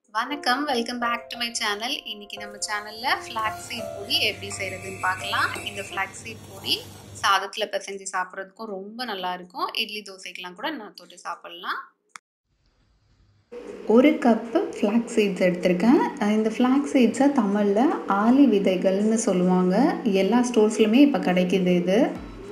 வணக்கம் welcome back to my channel இன்னைக்கு நம்ம சேனல்ல ஃபிளாக் சீட் பொடி எப்படி செய்யறதுன்னு பார்க்கலாம் இந்த ஃபிளாக் சீட் பொடி சாதத்துல பிசைஞ்சு சாப்பிட்றதுக்கும் ரொம்ப நல்லா இருக்கும் இட்லி தோசைக்கெல்லாம் கூட நான் தொட்டு சாப்பிடலாம் ஒரு கப்பு ஃப்ளாக் சீட்ஸ் எடுத்திருக்கேன் இந்த ஃப்ளாக் சீட்ஸை தமிழில் ஆலி விதைகள்னு சொல்லுவாங்க எல்லா ஸ்டோர்ஸ்லையுமே இப்போ கிடைக்கிது இது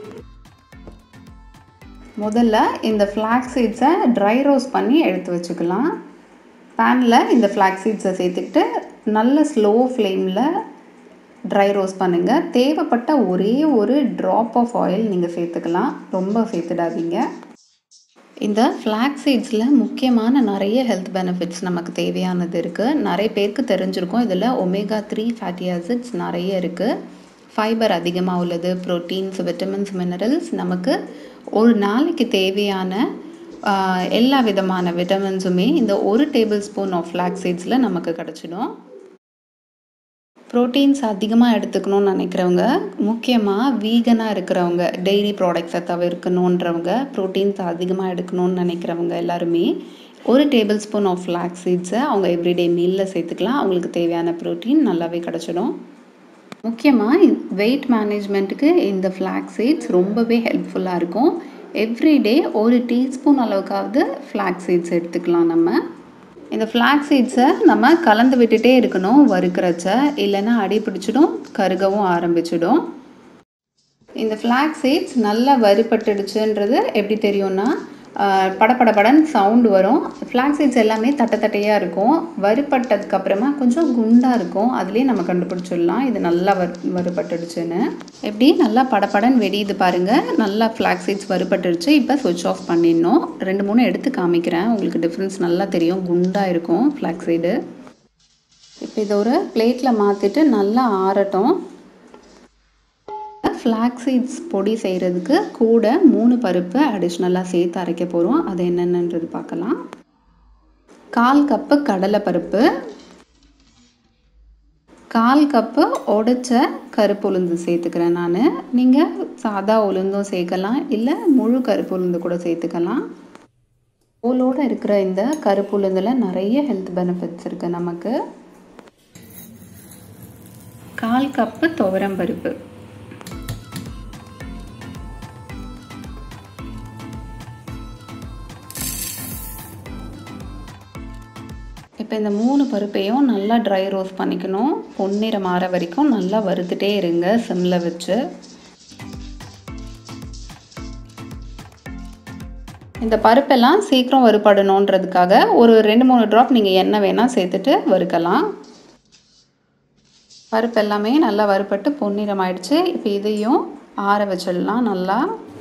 முதல்ல இந்த ஃப்ளாக் சீட்ஸை ட்ரை ரோஸ்ட் பண்ணி எடுத்து வச்சுக்கலாம் பேனில் இந்த ஃப்ளாக் சீட்ஸை சேர்த்துக்கிட்டு நல்ல ஸ்லோ ஃப்ளேமில் ட்ரை ரோஸ்ட் பண்ணுங்கள் தேவைப்பட்ட ஒரே ஒரு ட்ராப் ஆஃப் ஆயில் நீங்கள் சேர்த்துக்கலாம் ரொம்ப சேர்த்துடாதீங்க இந்த ஃப்ளாக் சீட்ஸில் முக்கியமான நிறைய ஹெல்த் பெனிஃபிட்ஸ் நமக்கு தேவையானது இருக்குது நிறைய பேருக்கு தெரிஞ்சிருக்கும் இதில் ஒமேகா த்ரீ ஃபேட்டி ஆசிட்ஸ் நிறைய இருக்குது ஃபைபர் அதிகமாக உள்ளது ப்ரோட்டீன்ஸ் விட்டமின்ஸ் மினரல்ஸ் நமக்கு ஒரு நாளைக்கு தேவையான எல்லா விதமான விட்டமின்ஸுமே இந்த ஒரு டேபிள் ஸ்பூன் ஆஃப் ஃப்ளாக் சீட்ஸில் நமக்கு கிடச்சிடும் ப்ரோட்டீன்ஸ் அதிகமாக எடுத்துக்கணும்னு நினைக்கிறவங்க முக்கியமாக வீகனாக இருக்கிறவங்க டெய்ரி ப்ராடக்ட்ஸை தவிர்க்கணுன்றவங்க ப்ரோட்டீன்ஸ் அதிகமாக எடுக்கணும்னு நினைக்கிறவங்க எல்லாருமே ஒரு டேபிள் ஸ்பூன் ஆஃப் ஃப்ளாக் சீட்ஸை அவங்க எவ்ரிடே மீலில் சேர்த்துக்கலாம் அவங்களுக்கு தேவையான ப்ரோட்டீன் நல்லாவே கிடச்சிடும் முக்கியமாக வெயிட் மேனேஜ்மெண்ட்டுக்கு இந்த ஃப்ளாக் சீட்ஸ் ரொம்பவே ஹெல்ப்ஃபுல்லாக இருக்கும் எவ்ரிடே ஒரு டீஸ்பூன் அளவுக்காவது ஃப்ளாக் சீட்ஸ் எடுத்துக்கலாம் நம்ம இந்த ஃப்ளாக் சீட்ஸை நம்ம கலந்து விட்டுட்டே இருக்கணும் வறுக்கிறச்ச இல்லைன்னா அடி பிடிச்சிடும் கருகவும் ஆரம்பிச்சிடும் இந்த ஃப்ளாக் சீட்ஸ் நல்லா வறுபட்டுடுச்சுன்றது எப்படி தெரியும்னா படப்படப்படன்னு சவுண்டு வரும் ஃப்ளாக் சீட்ஸ் எல்லாமே தட்டை தட்டையாக இருக்கும் வறுபட்டதுக்கப்புறமா கொஞ்சம் குண்டாக இருக்கும் அதுலேயே நம்ம கண்டுபிடிச்சிடலாம் இது நல்லா வறு வறுபட்டுடுச்சுன்னு எப்படி நல்லா படப்படன்னு வெடியுது பாருங்கள் நல்லா ஃப்ளாக் சீட்ஸ் வறுபட்டுடுச்சு இப்போ சுவிட்ச் ஆஃப் பண்ணிடணும் ரெண்டு மூணு எடுத்து காமிக்கிறேன் உங்களுக்கு டிஃப்ரென்ஸ் நல்லா தெரியும் குண்டாக இருக்கும் ஃப்ளாக் சீடு இப்போ இதை ஒரு பிளேட்டில் மாற்றிட்டு நல்லா ஆறட்டும் ஃப்ளாக் சீட்ஸ் பொடி செய்கிறதுக்கு கூட மூணு பருப்பு அடிஷ்னலாக சேர்த்து அரைக்க போகிறோம் அது என்னென்னன்றது பார்க்கலாம் கால் கப்பு கடலை பருப்பு கால் கப்பு உடைச்ச கருப்பு உளுந்து சேர்த்துக்கிறேன் நான் நீங்கள் சாதா உளுந்தும் சேர்க்கலாம் இல்லை முழு கருப்பு உளுந்து கூட சேர்த்துக்கலாம் தோலோடு இருக்கிற இந்த கருப்பு உளுந்தில் நிறைய ஹெல்த் பெனிஃபிட்ஸ் இருக்குது நமக்கு கால் கப்பு துவரம் பருப்பு இப்போ இந்த மூணு பருப்பையும் நல்லா ட்ரை ரோஸ்ட் பண்ணிக்கணும் பொன்னிறம் மாற வரைக்கும் நல்லா வறுத்துட்டே இருங்க சிம்மில் வச்சு இந்த பருப்பெல்லாம் சீக்கிரம் வறுபடணுன்றதுக்காக ஒரு ரெண்டு மூணு ட்ராப் நீங்கள் எண்ணெய் வேணால் சேர்த்துட்டு வறுக்கலாம் பருப்பு எல்லாமே நல்லா வறுபட்டு பொன்னிறம் ஆயிடுச்சு இப்போ இதையும் ஆற வச்சிடலாம் நல்லா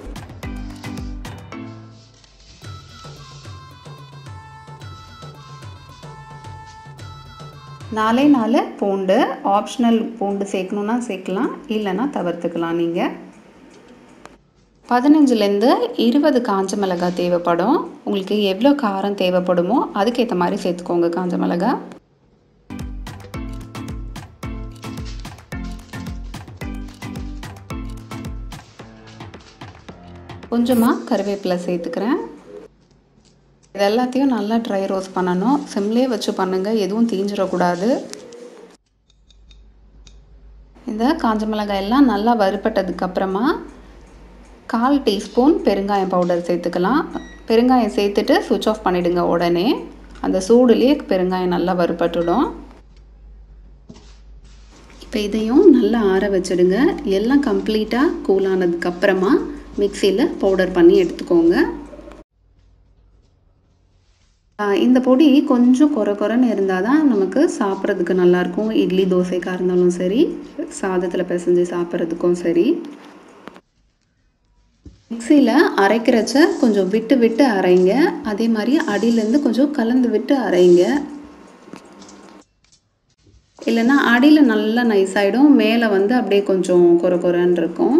நாலே நாலு பூண்டு ஆப்ஷனல் பூண்டு சேர்க்கணுன்னா சேர்க்கலாம் இல்லைன்னா தவிர்த்துக்கலாம் நீங்கள் பதினஞ்சுலேருந்து இருபது காஞ்ச மிளகாய் தேவைப்படும் உங்களுக்கு எவ்வளோ காரம் தேவைப்படுமோ அதுக்கேற்ற மாதிரி சேர்த்துக்கோங்க காஞ்ச மிளகாய் கொஞ்சமாக கருவேப்பிலை சேர்த்துக்கிறேன் இது எல்லாத்தையும் நல்லா ட்ரை ரோஸ்ட் பண்ணணும் சிம்லேயே வச்சு பண்ணுங்கள் எதுவும் தீஞ்சிடக்கூடாது இந்த காஞ்ச மிளகாய் எல்லாம் நல்லா வறுபட்டதுக்கப்புறமா கால் டீஸ்பூன் பெருங்காயம் பவுடர் சேர்த்துக்கலாம் பெருங்காயம் சேர்த்துட்டு சுவிட்ச் ஆஃப் பண்ணிவிடுங்க உடனே அந்த சூடுலேயே பெருங்காயம் நல்லா வறுபட்டுடும் இப்போ இதையும் நல்லா ஆற வச்சுடுங்க எல்லாம் கம்ப்ளீட்டாக கூலானதுக்கப்புறமா மிக்சியில் பவுடர் பண்ணி எடுத்துக்கோங்க இந்த பொடி கொஞ்சம் குறை குறைன்னு இருந்தால் தான் நமக்கு சாப்பிட்றதுக்கு நல்லாயிருக்கும் இட்லி தோசைக்காக இருந்தாலும் சரி சாதத்தில் பிசைஞ்சு சாப்பிட்றதுக்கும் சரி மிக்சியில் அரைக்கிறச்ச கொஞ்சம் விட்டு விட்டு அரைங்க அதே மாதிரி அடியிலேருந்து கொஞ்சம் கலந்து விட்டு அரைங்க இல்லைன்னா அடியில் நல்லா நைஸ் ஆகிடும் மேலே வந்து அப்படியே கொஞ்சம் குறை குறைன்னு இருக்கும்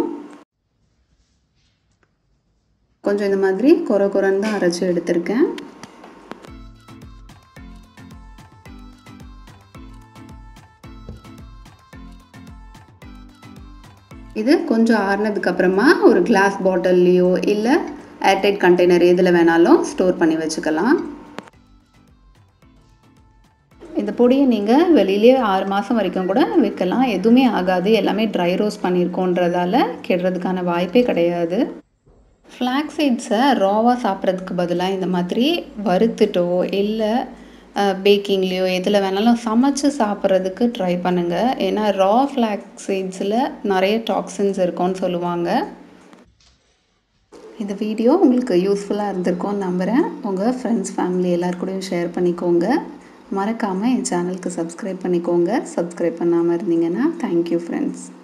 கொஞ்சம் இந்த மாதிரி குறை குறைன்னு தான் அரைச்சி எடுத்திருக்கேன் இது கொஞ்சம் ஆறுனதுக்கப்புறமா ஒரு கிளாஸ் பாட்டில்லையோ இல்லை ஏர்டைட் கண்டெய்னர் எதில் வேணாலும் ஸ்டோர் பண்ணி வச்சுக்கலாம் இந்த பொடியை நீங்கள் வெளியிலே ஆறு மாதம் வரைக்கும் கூட விற்கலாம் எதுவுமே ஆகாது எல்லாமே ட்ரை ரோஸ்ட் பண்ணியிருக்கோன்றதால கெடுறதுக்கான வாய்ப்பே கிடையாது ஃப்ளாக் சீட்ஸை ராவாக சாப்பிட்றதுக்கு பதிலாக இந்த மாதிரி வறுத்துட்டோ இல்லை பேக்கிங்லேயோ எதில் வேணாலும் சமைச்சு சாப்பிட்றதுக்கு ட்ரை பண்ணுங்கள் ஏன்னா ரா ஃப்ளாக் சீட்ஸில் நிறைய டாக்ஸின்ஸ் இருக்கும்னு சொல்லுவாங்க இந்த வீடியோ உங்களுக்கு யூஸ்ஃபுல்லாக இருந்திருக்கும்னு நம்புகிறேன் உங்கள் ஃப்ரெண்ட்ஸ் ஃபேமிலி எல்லாருக்கூடையும் ஷேர் பண்ணிக்கோங்க மறக்காமல் என் சேனலுக்கு சப்ஸ்கிரைப் பண்ணிக்கோங்க சப்ஸ்கிரைப் பண்ணாமல் இருந்தீங்கன்னா தேங்க்யூ ஃப்ரெண்ட்ஸ்